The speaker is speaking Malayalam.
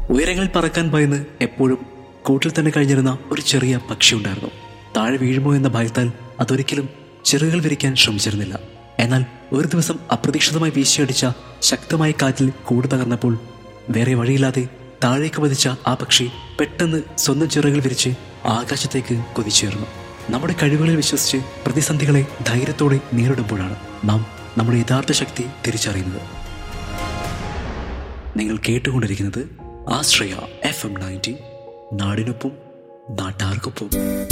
ഉയരങ്ങളിൽ പറക്കാൻ ഭയന്ന് എപ്പോഴും കൂട്ടിൽ തന്നെ കഴിഞ്ഞിരുന്ന ഒരു ചെറിയ പക്ഷി ഉണ്ടായിരുന്നു താഴെ വീഴുമോ എന്ന ഭയത്താൽ അതൊരിക്കലും ചിറകുകൾ വിരിക്കാൻ ശ്രമിച്ചിരുന്നില്ല എന്നാൽ ഒരു ദിവസം അപ്രതീക്ഷിതമായി വീശിയടിച്ച ശക്തമായ കാറ്റിൽ കൂട് തകർന്നപ്പോൾ വേറെ വഴിയില്ലാതെ താഴേക്ക് പതിച്ച ആ പക്ഷി പെട്ടെന്ന് സ്വന്തം ചിറകുകൾ വിരിച്ച് ആകാശത്തേക്ക് കുതിച്ചുയർന്നു നമ്മുടെ കഴിവുകളിൽ വിശ്വസിച്ച് പ്രതിസന്ധികളെ ധൈര്യത്തോടെ നേരിടുമ്പോഴാണ് നാം നമ്മുടെ യഥാർത്ഥ ശക്തി തിരിച്ചറിയുന്നത് നിങ്ങൾ കേട്ടുകൊണ്ടിരിക്കുന്നത് ആശ്രയ എഫ് എം നയൻറ്റി നാടിനൊപ്പം നാട്ടാർക്കൊപ്പം